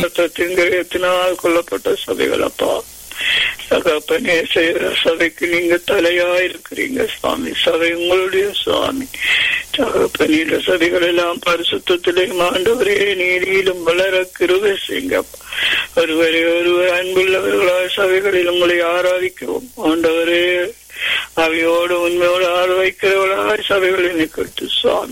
யுத்தத்தின் கிரகத்தினால் கொல்லப்பட்ட சபைகள் அப்பா தகப்பனே செய்கிற சபைக்கு நீங்க தலையா இருக்கிறீங்க சுவாமி சபை உங்களுடைய சுவாமி தகப்பனே இந்த சபைகள் எல்லாம் பரிசுத்திலே ஆண்டவரே நீதியிலும் வளர கிருபை செய்யுங்க ஒருவரை ஒருவர் அன்புள்ளவர்களால் சபைகளில் உங்களை ஆராதிக்கவும் ஆண்டவரே அவையோடு உண்மையோடு ஆராதிக்கிறவர்களாய் சபைகளில் நிற்கட்டு சுவாமி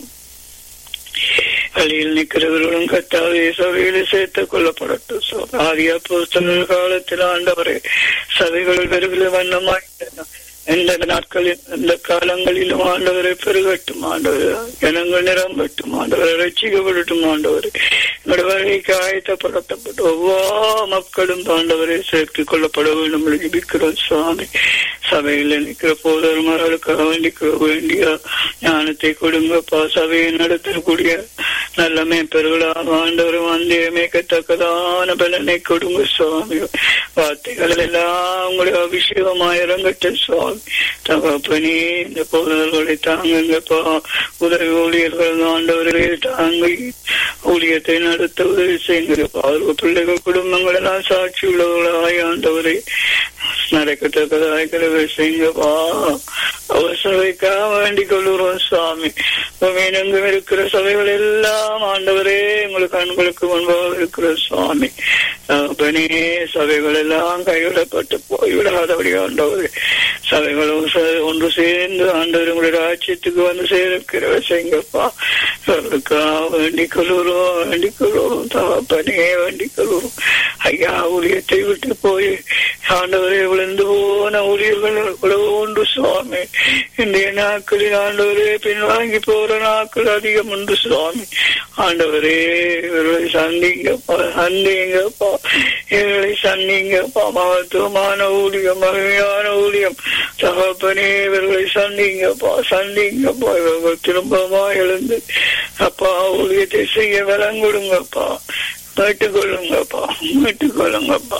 வழியில் நிற்கிறவர்களும் கத்தாவே சபைகளை சேர்த்துக் கொள்ளப்படட்டும் ஆதிய புஸ்தக காலத்தில் ஆண்டவரே சபைகள் பெருகிற வண்ணமாயிட்டன எந்த நாட்களில் எந்த காலங்களிலும் ஆண்டவரை பெருகட்டும் ஆண்டவர் ஜனங்கள் நிரம்பட்டும் ஆண்டவரை ரசிக்கப்படட்டும் ஆண்டவர் எங்களுடைய வழிக்கு ஆயத்தப்படுத்தப்பட்டு ஒவ்வொரு மக்களும் ஆண்டவரை சேர்த்துக் கொள்ளப்பட வேண்டும் என்று ஜெபிக்கிறோம் சுவாமி சபையில் நிற்கிற போதர்மார்களுக்காக வேண்டிக்க வேண்டிய ஞானத்தை கொடுங்கப்பா சபையை நடத்தக்கூடிய நல்ல மேய்ப்பர்களாக ஆண்டவரும் வந்தே மேய்க்கத்தக்கதான பலனை கொடுங்க சுவாமி வார்த்தைகள் எல்லாம் உங்களுடைய அபிஷேகமாக இறங்கட்டும் சுவாமி தகப்பனே இந்த போதல்களை தாங்குங்கப்பா உதவி ஊழியர்கள் ஆண்டவர்களே தாங்கி ஊழியத்தை நடத்த உதவி செய்யுங்கப்பா அவர்கள் பிள்ளைகள் குடும்பங்கள் எல்லாம் சாட்சி உள்ளவர்களாய் ஆண்டவரை நடக்கத்தக்கதாய் கிரவை செய்யுங்கப்பா அவர் சபைக்காக வேண்டிக் கொள்ளுறோம் சுவாமி எங்கும் இருக்கிற சபைகள் எல்லாம் ஆண்டவரே உங்களுக்கு அன்புகளுக்கு முன்பாக இருக்கிற சுவாமி பனே சபைகள் எல்லாம் கைவிடப்பட்டு போய்விடாதபடி ஆண்டவரே சபைகளும் ஒன்று சேர்ந்து ஆண்டவர் உங்களுடைய ராஜ்யத்துக்கு வந்து சேர்க்கிற செய்யுங்கப்பா அவர்களுக்காக வேண்டிக் கொள்ளுறோம் வேண்டிக் கொள்ளுறோம் தகப்பனே வேண்டிக் கொள்ளுறோம் ஐயா ஊழியத்தை விட்டு போய் ஆண்டவரே விழுந்து போன ஊழியர்கள் இவ்வளவு உண்டு சுவாமி இன்றைய நாட்களில் ஆண்டவரே பின்வாங்கி போற நாட்கள் அதிகம் உண்டு சுவாமி ஆண்டவரே இவர்களை சந்திங்கப்பா சந்திங்கப்பா இவர்களை சந்திங்கப்பா மகத்துவமான ஊழியம் மகிமையான ஊழியம் தகப்பனே இவர்களை சந்திங்கப்பா சந்திங்கப்பா இவர்கள் திரும்பமா எழுந்து அப்பா ஊழியத்தை செய்ய வரம் கொடுங்கப்பா மீட்டுக்கொள்ளுங்கப்பா மீட்டுக்கொள்ளுங்கப்பா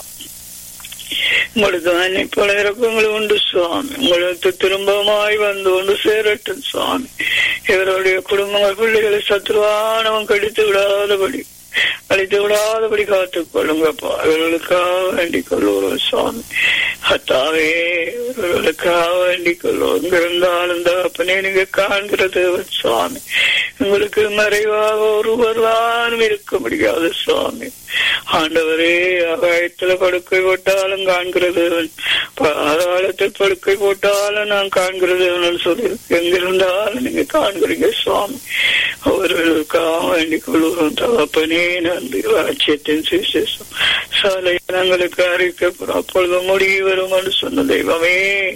உங்களுக்கு அன்னைப்பல இறக்கங்கள் உண்டு சுவாமி உங்களுக்கு திரும்பமாய் வந்து கொண்டு சேரட்டும் சுவாமி இவருடைய குடும்பங்கள் பிள்ளைகளை சத்ருவானவன் கடித்து விடாதபடி அழித்து விடாதபடி காத்துக் கொள்ளுங்கப்பா இவர்களுக்காக வேண்டிக் கொள்ளுவோம் சுவாமி அத்தாவே இவர்களுக்காக வேண்டிக் கொள்வோம் இங்கிருந்தாலும் தகப்பனே நீங்க காண்கிறது சுவாமி உங்களுக்கு மறைவாக ஒருவர் தான் இருக்க முடியாது சுவாமி ஆண்டவரே அகாயத்துல படுக்கை போட்டாலும் காண்கிறது பாதாளத்தில் படுக்கை போட்டாலும் நான் காண்கிறது சொல்லி எங்கிருந்தாலும் நீங்க காண்கிறீங்க சுவாமி அவர்களுக்காக வேண்டிக் கொள்வோம் தகப்பனே நன்றி ராஜ்யத்தின் சுவிசேஷம் சாலை ஜனங்களுக்கு அறிவிக்கப்படும் அப்பொழுது முடிவு வரும் என்று சொன்ன தெய்வமே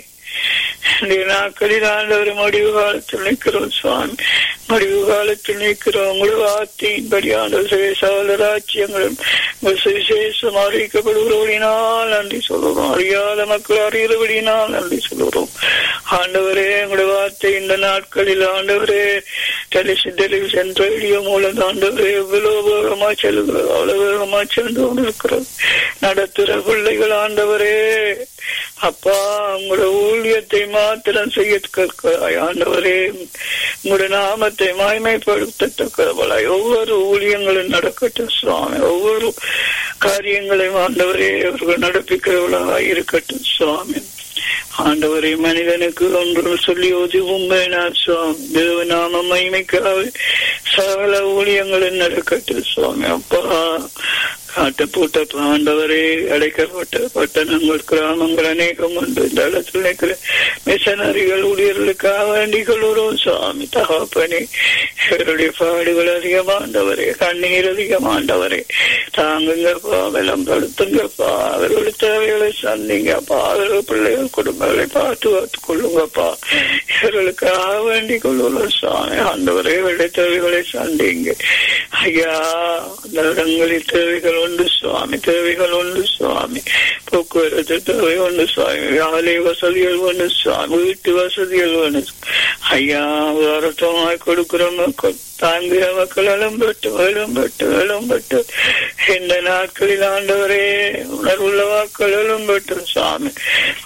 இந்த நாட்களில் ஆண்டவர் முடிவு காலத்தில் நிற்கிறோம் சுவாமி முடிவு காலத்தில் நிற்கிறோம் உங்களுடைய வார்த்தையின்படி ஆண்டவர் சகல ராஜ்யங்களும் சுவிசேஷம் அறிவிக்கப்படுகிறபடினால் நன்றி சொல்லுறோம் அறியாத மக்கள் அறிகிறபடினால் நன்றி சொல்லுறோம் ஆண்டவரே உங்களுடைய வார்த்தை இந்த நாட்களில் ஆண்டவரே டெலிவிஷன் டெலிவிஷன் ரேடியோ மூலம் ஆண்டவரே எவ்வளவு வேகமா செல்கிறது அவ்வளவு வேகமா சென்று கொண்டிருக்கிறது நடத்துகிற பிள்ளைகள் ஆண்டவரே அப்பா உங்களோட ஊழியத்தை மாத்திரம் செய்ய ஆண்டவரே உங்களோட நாமத்தை மாய்மைப்படுத்தத்தக்கவளாய் ஒவ்வொரு ஊழியங்களும் நடக்கட்டும் சுவாமி ஒவ்வொரு காரியங்களையும் ஆண்டவரே அவர்கள் நடப்பிக்கிறவளாக இருக்கட்டும் சுவாமி ஆண்டவரை மனிதனுக்கு ஒன்று சொல்லி ஒதுவும் வேணாம் சுவாமி தேவநாம மகிமைக்காக சகல ஊழியங்களும் நடக்கட்டும் சுவாமி அப்பா காட்டப்பட்ட ஆண்டவரே அடைக்கப்பட்ட பட்டணங்கள் கிராமங்கள் அநேகம் உண்டு இந்த இடத்துல இருக்கிற மிஷனரிகள் ஊழியர்களுக்காக வேண்டிக் கொள்கிறோம் சுவாமி தகப்பனே இவருடைய பாடுகள் அதிகமாண்டவரே கண்ணீர் அதிகமாண்டவரே தாங்குங்கப்பா விளம்படுத்துங்கப்பா அவர்களுடைய தேவைகளை சந்திங்கப்பா அவர்கள் பிள்ளைகள் குடும்பங்களை பார்த்து பார்த்து கொள்ளுங்கப்பா இவர்களுக்காக வேண்டிக் கொள்ளுகிறோம் சுவாமி ஆண்டவரே வெள்ளை தேவைகளை சந்திங்க ஐயா அந்த இடங்களில் தேவைகள் உண்டு சுவாமி தேவைகள் உண்டு சுவாமி போக்குவரத்து தேவை உண்டு சுவாமி ஆலை வசதிகள் உண்டு சுவாமி வீட்டு வசதிகள் உண்டு ஐயா உதாரணமாய் கொடுக்கிற மக்கள் தாங்குகிற மக்கள் எழும்பட்டு எழும்பட்டு எழும்பட்டு இந்த நாட்களில் ஆண்டவரே உணர்வுள்ள வாக்கள் எழும்பட்டு சுவாமி